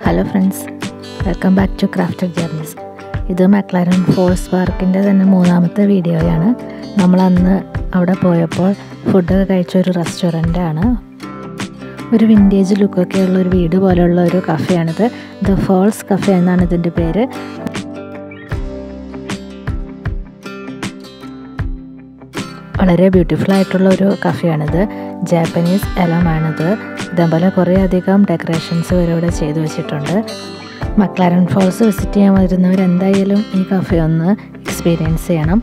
hello friends welcome back to crafted journeys ഇത് McLaren falls പാർക്കിൻ്റെ തന്നെ മൂന്നാമത്തെ വീഡിയോയാണ് നമ്മൾ അന്ന് അവിടെ പോയപ്പോൾ ഫുഡൊക്കെ കഴിച്ച ഒരു റെസ്റ്റോറൻ്റാണ് ഒരു വിൻറ്റേജ് ലുക്കൊക്കെ ഉള്ള ഒരു വീട് പോലെയുള്ള ഒരു കഫേയാണിത് ദ ഫോൾസ് കഫേ എന്നാണ് ഇതിൻ്റെ പേര് വളരെ ബ്യൂട്ടിഫുൾ ആയിട്ടുള്ള ഒരു കഫേയാണിത് ജാപ്പനീസ് എലമാണിത് ഇതേപോലെ കുറേ അധികം ഡെക്കറേഷൻസ് ഇവരിവിടെ ചെയ്തു വെച്ചിട്ടുണ്ട് മക്ലാരൻ ഫോൾസ് വിസിറ്റ് ചെയ്യാൻ വരുന്നവർ എന്തായാലും ഈ കഫേ ഒന്ന് എക്സ്പീരിയൻസ് ചെയ്യണം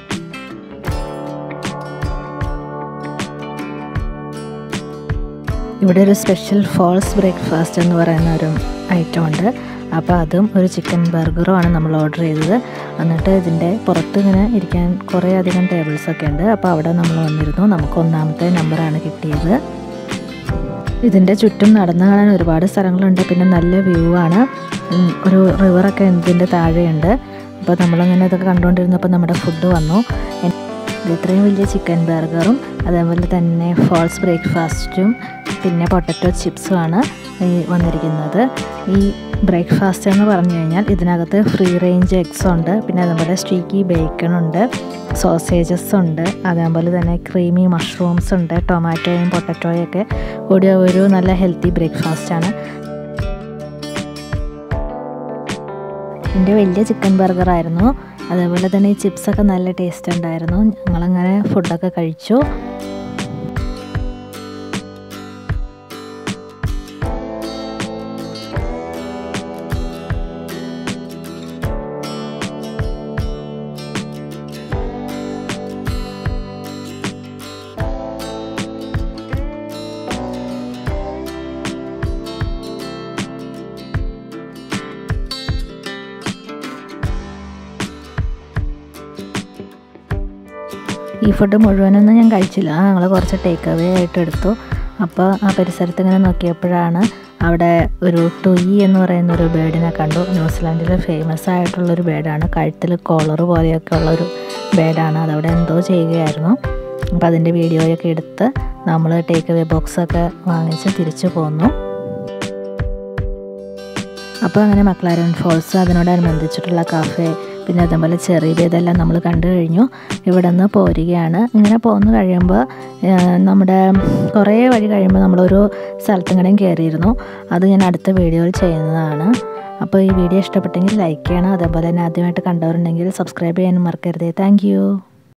ഇവിടെ ഒരു സ്പെഷ്യൽ ഫോൾസ് ബ്രേക്ക്ഫാസ്റ്റ് എന്ന് പറയുന്ന ഒരു ഐറ്റം ഉണ്ട് അപ്പോൾ അതും ഒരു ചിക്കൻ ബർഗറും ആണ് നമ്മൾ ഓർഡർ ചെയ്തത് എന്നിട്ട് ഇതിൻ്റെ പുറത്ത് ഇങ്ങനെ ഇരിക്കാൻ കുറേ അധികം ടേബിൾസൊക്കെ ഉണ്ട് അപ്പോൾ അവിടെ നമ്മൾ വന്നിരുന്നു നമുക്ക് ഒന്നാമത്തെ നമ്പറാണ് കിട്ടിയത് ഇതിൻ്റെ ചുറ്റും നടന്നു കാണാൻ ഒരുപാട് സ്ഥലങ്ങളുണ്ട് പിന്നെ നല്ല വ്യൂ ആണ് ഒരു റിവറൊക്കെ ഇതിൻ്റെ താഴെയുണ്ട് അപ്പോൾ നമ്മളങ്ങനെ ഇതൊക്കെ കണ്ടുകൊണ്ടിരുന്നപ്പോൾ നമ്മുടെ ഫുഡ് വന്നു ഇത്രയും വലിയ ചിക്കൻ ബർഗറും അതേപോലെ തന്നെ ഫോൾസ് ബ്രേക്ക്ഫാസ്റ്റും പിന്നെ പൊട്ടറ്റോ ചിപ്സുമാണ് ഈ വന്നിരിക്കുന്നത് ഈ ബ്രേക്ക്ഫാസ്റ്റ് എന്ന് പറഞ്ഞു കഴിഞ്ഞാൽ ഇതിനകത്ത് ഫ്രീ റേഞ്ച് എഗ്സ് ഉണ്ട് പിന്നെ അതേപോലെ സ്ട്രീക്കി ബേക്കൺ ഉണ്ട് സോസേജസ് ഉണ്ട് അതേപോലെ തന്നെ ക്രീമി മഷ്റൂംസ് ഉണ്ട് ടൊമാറ്റോയും പൊട്ടറ്റോയും ഒക്കെ കൂടിയ ഒരു നല്ല ഹെൽത്തി ബ്രേക്ക്ഫാസ്റ്റാണ് എൻ്റെ വലിയ ചിക്കൻ ബർഗറായിരുന്നു അതേപോലെ തന്നെ ഈ ചിപ്സൊക്കെ നല്ല ടേസ്റ്റ് ഉണ്ടായിരുന്നു ഞങ്ങളങ്ങനെ ഫുഡൊക്കെ കഴിച്ചു ഈ ഫുഡ് മുഴുവനൊന്നും ഞാൻ കഴിച്ചില്ല ഞങ്ങൾ കുറച്ച് ടേക്ക് അവേ ആയിട്ട് എടുത്തു അപ്പോൾ ആ പരിസരത്ത് ഇങ്ങനെ നോക്കിയപ്പോഴാണ് അവിടെ ഒരു ടുയി എന്ന് പറയുന്ന ഒരു ബേഡിനെ കണ്ടു ന്യൂസിലാൻഡിൽ ഫേമസ് ആയിട്ടുള്ളൊരു ബേഡാണ് കഴുത്തിൽ കോളർ പോലെയൊക്കെ ഉള്ളൊരു ബേഡാണ് അതവിടെ എന്തോ ചെയ്യുകയായിരുന്നു അപ്പോൾ അതിൻ്റെ വീഡിയോയൊക്കെ എടുത്ത് നമ്മൾ ടേക്ക് അവേ ബോക്സൊക്കെ വാങ്ങിച്ച് തിരിച്ചു പോന്നു അപ്പോൾ അങ്ങനെ മക്ലാരൻ ഫോൾസ് അതിനോടനുബന്ധിച്ചിട്ടുള്ള കാഫേ പിന്നെ അതേപോലെ ചെറിയ ഇതെല്ലാം നമ്മൾ കണ്ടു കഴിഞ്ഞു ഇവിടെ നിന്ന് പോരുകയാണ് ഇങ്ങനെ പോന്നു കഴിയുമ്പോൾ നമ്മുടെ കുറേ വഴി കഴിയുമ്പോൾ നമ്മളൊരു സ്ഥലത്തിങ്ങടെയും കയറിയിരുന്നു അത് ഞാൻ അടുത്ത വീഡിയോയിൽ ചെയ്യുന്നതാണ് അപ്പോൾ ഈ വീഡിയോ ഇഷ്ടപ്പെട്ടെങ്കിൽ ലൈക്ക് ചെയ്യണം അതേപോലെ തന്നെ ആദ്യമായിട്ട് കണ്ടവരുണ്ടെങ്കിൽ സബ്സ്ക്രൈബ് ചെയ്യാനും മറക്കരുതേ താങ്ക്